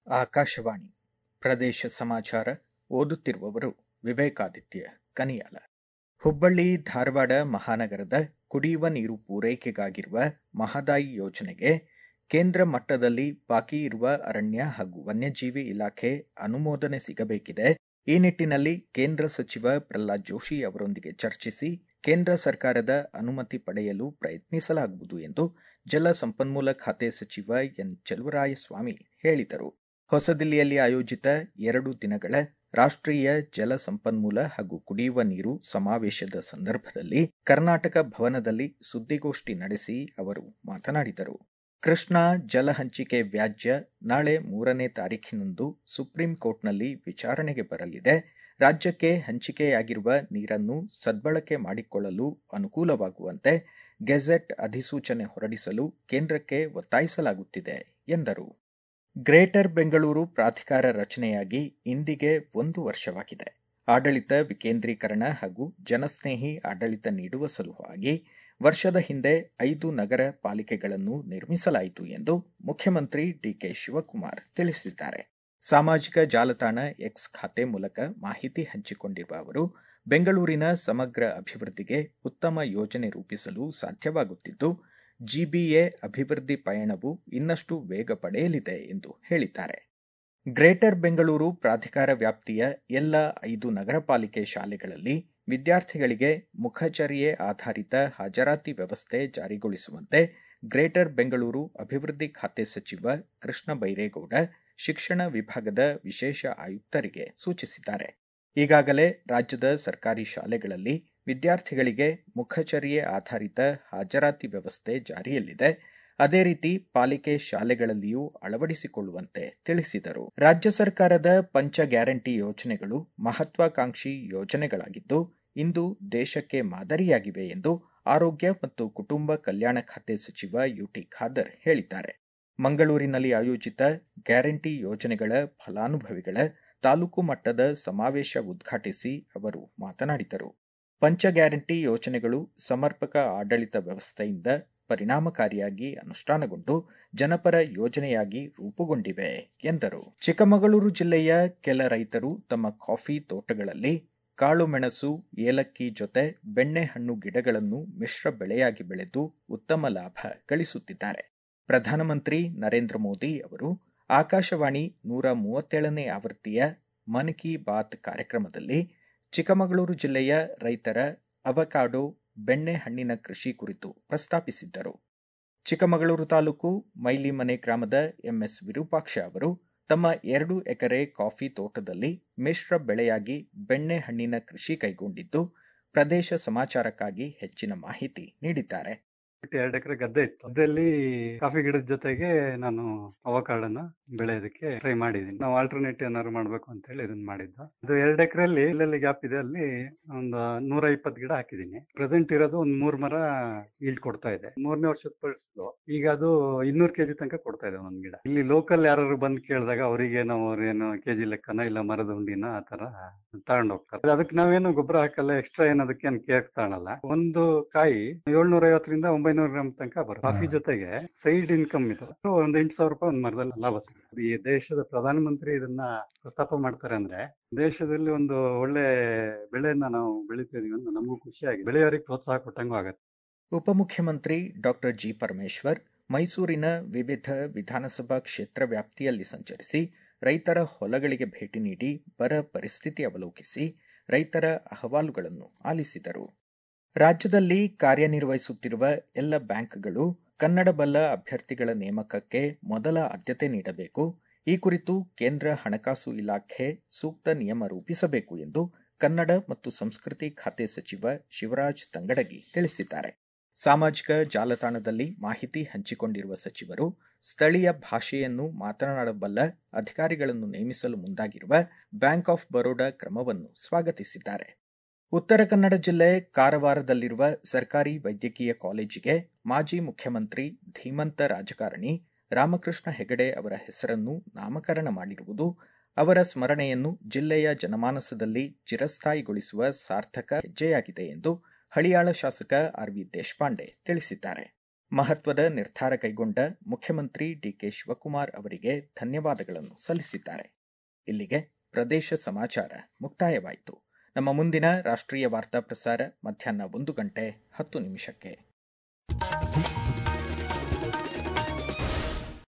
ಆಕಾಶವಾಣಿ ಪ್ರದೇಶ ಸಮಾಚಾರ ಓದುತ್ತಿರುವವರು ವಿವೇಕಾದಿತ್ಯ ಕನಿಯಾಲ ಹುಬ್ಬಳ್ಳಿ ಧಾರವಾಡ ಮಹಾನಗರದ ಕುಡಿಯುವ ನೀರು ಪೂರೈಕೆಗಾಗಿರುವ ಮಹದಾಯಿ ಯೋಜನೆಗೆ ಕೇಂದ್ರ ಮಟ್ಟದಲ್ಲಿ ಬಾಕಿ ಇರುವ ಅರಣ್ಯ ಹಾಗೂ ವನ್ಯಜೀವಿ ಇಲಾಖೆ ಅನುಮೋದನೆ ಸಿಗಬೇಕಿದೆ ಈ ನಿಟ್ಟಿನಲ್ಲಿ ಕೇಂದ್ರ ಸಚಿವ ಪ್ರಹ್ಲಾದ್ ಜೋಶಿ ಅವರೊಂದಿಗೆ ಚರ್ಚಿಸಿ ಕೇಂದ್ರ ಸರ್ಕಾರದ ಅನುಮತಿ ಪಡೆಯಲು ಪ್ರಯತ್ನಿಸಲಾಗುವುದು ಎಂದು ಜಲ ಸಂಪನ್ಮೂಲ ಖಾತೆ ಸಚಿವ ಎನ್ ಚಲುವರಾಯಸ್ವಾಮಿ ಹೇಳಿದರು ಹೊಸದಿಲ್ಲಿಯಲ್ಲಿ ಆಯೋಜಿತ ಎರಡು ದಿನಗಳ ರಾಷ್ಟ್ರೀಯ ಜಲ ಸಂಪನ್ಮೂಲ ಹಾಗೂ ಕುಡಿಯುವ ನೀರು ಸಮಾವೇಶದ ಸಂದರ್ಭದಲ್ಲಿ ಕರ್ನಾಟಕ ಭವನದಲ್ಲಿ ಸುದ್ದಿಗೋಷ್ಠಿ ನಡೆಸಿ ಅವರು ಮಾತನಾಡಿದರು ಕೃಷ್ಣಾ ಜಲ ಹಂಚಿಕೆ ವ್ಯಾಜ್ಯ ನಾಳೆ ಮೂರನೇ ತಾರೀಖಿನಂದು ಸುಪ್ರೀಂ ಕೋರ್ಟ್ನಲ್ಲಿ ವಿಚಾರಣೆಗೆ ಬರಲಿದೆ ರಾಜ್ಯಕ್ಕೆ ಹಂಚಿಕೆಯಾಗಿರುವ ನೀರನ್ನು ಸದ್ಬಳಕೆ ಮಾಡಿಕೊಳ್ಳಲು ಅನುಕೂಲವಾಗುವಂತೆ ಗೆಜೆಟ್ ಅಧಿಸೂಚನೆ ಹೊರಡಿಸಲು ಕೇಂದ್ರಕ್ಕೆ ಒತ್ತಾಯಿಸಲಾಗುತ್ತಿದೆ ಎಂದರು ಗ್ರೇಟರ್ ಬೆಂಗಳೂರು ಪ್ರಾಧಿಕಾರ ರಚನೆಯಾಗಿ ಇಂದಿಗೆ ಒಂದು ವರ್ಷವಾಗಿದೆ ಆಡಳಿತ ವಿಕೇಂದ್ರೀಕರಣ ಹಾಗೂ ಜನಸ್ನೇಹಿ ಆಡಳಿತ ನೀಡುವ ಸಲುವಾಗಿ ವರ್ಷದ ಹಿಂದೆ ಐದು ನಗರ ಪಾಲಿಕೆಗಳನ್ನು ನಿರ್ಮಿಸಲಾಯಿತು ಎಂದು ಮುಖ್ಯಮಂತ್ರಿ ಡಿಕೆ ಶಿವಕುಮಾರ್ ತಿಳಿಸಿದ್ದಾರೆ ಸಾಮಾಜಿಕ ಜಾಲತಾಣ ಎಕ್ಸ್ ಖಾತೆ ಮೂಲಕ ಮಾಹಿತಿ ಹಂಚಿಕೊಂಡಿರುವ ಅವರು ಬೆಂಗಳೂರಿನ ಸಮಗ್ರ ಅಭಿವೃದ್ಧಿಗೆ ಉತ್ತಮ ಯೋಜನೆ ರೂಪಿಸಲು ಸಾಧ್ಯವಾಗುತ್ತಿದ್ದು ಜಿಬಿಎ ಅಭಿವೃದ್ಧಿ ಪಯಣವು ಇನ್ನಷ್ಟು ವೇಗ ಪಡೆಯಲಿದೆ ಎಂದು ಹೇಳಿದ್ದಾರೆ ಗ್ರೇಟರ್ ಬೆಂಗಳೂರು ಪ್ರಾಧಿಕಾರ ವ್ಯಾಪ್ತಿಯ ಎಲ್ಲ ಐದು ನಗರ ಪಾಲಿಕೆ ಶಾಲೆಗಳಲ್ಲಿ ವಿದ್ಯಾರ್ಥಿಗಳಿಗೆ ಮುಖಚರ್ಯೆ ಆಧಾರಿತ ಹಾಜರಾತಿ ವ್ಯವಸ್ಥೆ ಜಾರಿಗೊಳಿಸುವಂತೆ ಗ್ರೇಟರ್ ಬೆಂಗಳೂರು ಅಭಿವೃದ್ಧಿ ಖಾತೆ ಸಚಿವ ಕೃಷ್ಣ ಬೈರೇಗೌಡ ಶಿಕ್ಷಣ ವಿಭಾಗದ ವಿಶೇಷ ಆಯುಕ್ತರಿಗೆ ಸೂಚಿಸಿದ್ದಾರೆ ಈಗಾಗಲೇ ರಾಜ್ಯದ ಸರ್ಕಾರಿ ಶಾಲೆಗಳಲ್ಲಿ ವಿದ್ಯಾರ್ಥಿಗಳಿಗೆ ಮುಖಚರ್ಯೆ ಆಧಾರಿತ ಹಾಜರಾತಿ ವ್ಯವಸ್ಥೆ ಜಾರಿಯಲ್ಲಿದೆ ಅದೇ ರೀತಿ ಪಾಲಿಕೆ ಶಾಲೆಗಳಲ್ಲಿಯೂ ಅಳವಡಿಸಿಕೊಳ್ಳುವಂತೆ ತಿಳಿಸಿದರು ರಾಜ್ಯ ಸರ್ಕಾರದ ಪಂಚ ಗ್ಯಾರಂಟಿ ಯೋಜನೆಗಳು ಮಹತ್ವಾಕಾಂಕ್ಷಿ ಯೋಜನೆಗಳಾಗಿದ್ದು ಇಂದು ದೇಶಕ್ಕೆ ಮಾದರಿಯಾಗಿವೆ ಎಂದು ಆರೋಗ್ಯ ಮತ್ತು ಕುಟುಂಬ ಕಲ್ಯಾಣ ಖಾತೆ ಸಚಿವ ಯುಟಿ ಖಾದರ್ ಹೇಳಿದ್ದಾರೆ ಮಂಗಳೂರಿನಲ್ಲಿ ಆಯೋಜಿತ ಗ್ಯಾರಂಟಿ ಯೋಜನೆಗಳ ಫಲಾನುಭವಿಗಳ ತಾಲೂಕು ಮಟ್ಟದ ಸಮಾವೇಶ ಉದ್ಘಾಟಿಸಿ ಅವರು ಮಾತನಾಡಿದರು ಪಂಚ ಗ್ಯಾರಂಟಿ ಯೋಜನೆಗಳು ಸಮರ್ಪಕ ಆಡಳಿತ ವ್ಯವಸ್ಥೆಯಿಂದ ಪರಿಣಾಮಕಾರಿಯಾಗಿ ಅನುಷ್ಠಾನಗೊಂಡು ಜನಪರ ಯೋಜನೆಯಾಗಿ ರೂಪುಗೊಂಡಿವೆ ಎಂದರು ಚಿಕ್ಕಮಗಳೂರು ಜಿಲ್ಲೆಯ ಕೆಲ ರೈತರು ತಮ್ಮ ಕಾಫಿ ತೋಟಗಳಲ್ಲಿ ಕಾಳು ಮೆಣಸು ಏಲಕ್ಕಿ ಜೊತೆ ಬೆಣ್ಣೆಹಣ್ಣು ಗಿಡಗಳನ್ನು ಮಿಶ್ರ ಬೆಳೆಯಾಗಿ ಬೆಳೆದು ಉತ್ತಮ ಲಾಭ ಗಳಿಸುತ್ತಿದ್ದಾರೆ ಪ್ರಧಾನಮಂತ್ರಿ ನರೇಂದ್ರ ಮೋದಿ ಅವರು ಆಕಾಶವಾಣಿ ನೂರ ಮೂವತ್ತೇಳನೇ ಆವೃತ್ತಿಯ ಮನ್ ಕಿ ಬಾತ್ ಕಾರ್ಯಕ್ರಮದಲ್ಲಿ ಚಿಕ್ಕಮಗಳೂರು ಜಿಲ್ಲೆಯ ರೈತರ ಅವಕಾಡೋ ಬೆಣ್ಣೆಹಣ್ಣಿನ ಕೃಷಿ ಕುರಿತು ಪ್ರಸ್ತಾಪಿಸಿದ್ದರು ಚಿಕ್ಕಮಗಳೂರು ತಾಲೂಕು ಮೈಲಿಮನೆ ಗ್ರಾಮದ ಎಂಎಸ್ ವಿರೂಪಾಕ್ಷ ಅವರು ತಮ್ಮ ಎರಡು ಎಕರೆ ಕಾಫಿ ತೋಟದಲ್ಲಿ ಮಿಶ್ರ ಬೆಳೆಯಾಗಿ ಬೆಣ್ಣೆಹಣ್ಣಿನ ಕೃಷಿ ಕೈಗೊಂಡಿದ್ದು ಪ್ರದೇಶ ಸಮಾಚಾರಕ್ಕಾಗಿ ಹೆಚ್ಚಿನ ಮಾಹಿತಿ ನೀಡಿದ್ದಾರೆ ಎರಡು ಎಕರೆ ಗದ್ದೆ ಇತ್ತು ಅದರಲ್ಲಿ ಕಾಫಿ ಗಿಡದ ಜೊತೆಗೆ ನಾನು ಅವಕಾಡನ್ನ ಬೆಳೆಯೋದಕ್ಕೆ ಟ್ರೈ ಮಾಡಿದೀನಿ ನಾವು ಆಲ್ಟರ್ನೇಟಿವ್ ಏನಾದ್ರು ಮಾಡ್ಬೇಕು ಅಂತ ಹೇಳಿ ಇದನ್ನ ಮಾಡಿದ್ದು ಅದು ಎರಡು ಎಕರೆಯಲ್ಲಿ ಎಲ್ಲೆಲ್ಲಿ ಗ್ಯಾಪ್ ಇದೆ ಅಲ್ಲಿ ಒಂದು ನೂರ ಇಪ್ಪತ್ತು ಗಿಡ ಹಾಕಿದೀನಿ ಪ್ರೆಸೆಂಟ್ ಇರೋದು ಒಂದ್ ಮೂರ್ ಮರ ಈಲ್ಡ್ ಕೊಡ್ತಾ ಇದೆ ಮೂರನೇ ವರ್ಷದ ಪಡಿಸ್ದು ಈಗ ಅದು ಇನ್ನೂರು ಕೆಜಿ ತನಕ ಕೊಡ್ತಾ ಇದೆ ಒಂದ್ ಗಿಡ ಇಲ್ಲಿ ಲೋಕಲ್ ಯಾರು ಬಂದ್ ಕೇಳಿದಾಗ ಅವರಿಗೆ ನಾವು ಅವ್ರೇನು ಕೆಜಿ ಲೆಕ್ಕನ ಇಲ್ಲ ಮರದ ಉಂಡಿನ ಆ ತರ ತಗೊಂಡ್ ಹೋಗ್ತಾರೆ ಅದಕ್ಕೆ ನಾವೇನು ಗೊಬ್ಬರ ಹಾಕಲ್ಲ ಎಕ್ಸ್ಟ್ರಾ ಏನ್ ಅದಕ್ಕೆ ಏನ್ ಕೇರ್ ತಗೊಳಲ್ಲ ಒಂದು ಕಾಯಿ ಏಳ್ನೂರ ಐವತ್ತರಿಂದ ಒಂಬೈನೂರ ಗ್ರಾಮ್ ತನಕ ಬರುತ್ತೆ ಕಾಫಿ ಜೊತೆಗೆ ಸೈಡ್ ಇನ್ಕಮ್ ಇದು ಒಂದ್ ಎಂಟು ಸಾವಿರ ರೂಪಾಯಿ ಒಂದ್ ಮರದಲ್ಲಿ ಲಾಭ ಸಿಗುತ್ತೆ ಈ ದೇಶದ ಪ್ರಧಾನಮಂತ್ರಿ ಇದನ್ನ ಪ್ರಸ್ತಾಪ ಮಾಡ್ತಾರೆ ಅಂದ್ರೆ ದೇಶದಲ್ಲಿ ಒಂದು ಒಳ್ಳೆ ಬೆಳೆಯನ್ನ ನಾವು ಬೆಳಿತಿದೀವಿ ಅಂತ ನಮಗೂ ಖುಷಿಯಾಗಿ ಬೆಳೆಯೋರಿಗೆ ಪ್ರೋತ್ಸಾಹ ಕೊಟ್ಟಂಗೂ ಆಗತ್ತೆ ಉಪಮುಖ್ಯಮಂತ್ರಿ ಡಾಕ್ಟರ್ ಜಿ ಪರಮೇಶ್ವರ್ ಮೈಸೂರಿನ ವಿವಿಧ ವಿಧಾನಸಭಾ ಕ್ಷೇತ್ರ ವ್ಯಾಪ್ತಿಯಲ್ಲಿ ಸಂಚರಿಸಿ ರೈತರ ಹೊಲಗಳಿಗೆ ಭೇಟಿ ನೀಡಿ ಬರ ಪರಿಸ್ಥಿತಿ ಅವಲೋಕಿಸಿ ರೈತರ ಅಹವಾಲುಗಳನ್ನು ಆಲಿಸಿದರು ರಾಜ್ಯದಲ್ಲಿ ಕಾರ್ಯನಿರ್ವಹಿಸುತ್ತಿರುವ ಎಲ್ಲ ಬ್ಯಾಂಕ್ಗಳು ಕನ್ನಡ ಬಲ್ಲ ಅಭ್ಯರ್ಥಿಗಳ ನೇಮಕಕ್ಕೆ ಮೊದಲ ಆದ್ಯತೆ ನೀಡಬೇಕು ಈ ಕುರಿತು ಕೇಂದ್ರ ಹಣಕಾಸು ಇಲಾಖೆ ಸೂಕ್ತ ನಿಯಮ ರೂಪಿಸಬೇಕು ಎಂದು ಕನ್ನಡ ಮತ್ತು ಸಂಸ್ಕೃತಿ ಖಾತೆ ಸಚಿವ ಶಿವರಾಜ್ ತಂಗಡಗಿ ತಿಳಿಸಿದ್ದಾರೆ ಸಾಮಾಜಿಕ ಜಾಲತಾಣದಲ್ಲಿ ಮಾಹಿತಿ ಹಂಚಿಕೊಂಡಿರುವ ಸಚಿವರು ಸ್ಥಳೀಯ ಭಾಷೆಯನ್ನು ಮಾತನಾಡಬಲ್ಲ ಅಧಿಕಾರಿಗಳನ್ನು ನೇಮಿಸಲು ಮುಂದಾಗಿರುವ ಬ್ಯಾಂಕ್ ಆಫ್ ಬರೋಡಾ ಕ್ರಮವನ್ನು ಸ್ವಾಗತಿಸಿದ್ದಾರೆ ಉತ್ತರ ಕನ್ನಡ ಜಿಲ್ಲೆ ಕಾರವಾರದಲ್ಲಿರುವ ಸರ್ಕಾರಿ ವೈದ್ಯಕೀಯ ಕಾಲೇಜಿಗೆ ಮಾಜಿ ಮುಖ್ಯಮಂತ್ರಿ ಧೀಮಂತ ರಾಜಕಾರಣಿ ರಾಮಕೃಷ್ಣ ಹೆಗಡೆ ಅವರ ಹೆಸರನ್ನು ನಾಮಕರಣ ಮಾಡಿರುವುದು ಅವರ ಸ್ಮರಣೆಯನ್ನು ಜಿಲ್ಲೆಯ ಜನಮಾನಸದಲ್ಲಿ ಚಿರಸ್ಥಾಯಿಗೊಳಿಸುವ ಸಾರ್ಥಕ ಹೆಜ್ಜೆಯಾಗಿದೆ ಎಂದು ಹಳಿಯಾಳ ಶಾಸಕ ಆರ್ ವಿ ದೇಶಪಾಂಡೆ ತಿಳಿಸಿದ್ದಾರೆ ಮಹತ್ವದ ನಿರ್ಧಾರ ಕೈಗೊಂಡ ಮುಖ್ಯಮಂತ್ರಿ ಡಿಕೆ ಶಿವಕುಮಾರ್ ಅವರಿಗೆ ಧನ್ಯವಾದಗಳನ್ನು ಸಲ್ಲಿಸಿದ್ದಾರೆ ಇಲ್ಲಿಗೆ ಪ್ರದೇಶ ಸಮಾಚಾರ ಮುಕ್ತಾಯವಾಯಿತು ನಮ್ಮ ಮುಂದಿನ ರಾಷ್ಟ್ರೀಯ ವಾರ್ತಾ ಪ್ರಸಾರ ಮಧ್ಯಾಹ್ನ ಒಂದು ಗಂಟೆ ಹತ್ತು ನಿಮಿಷಕ್ಕೆ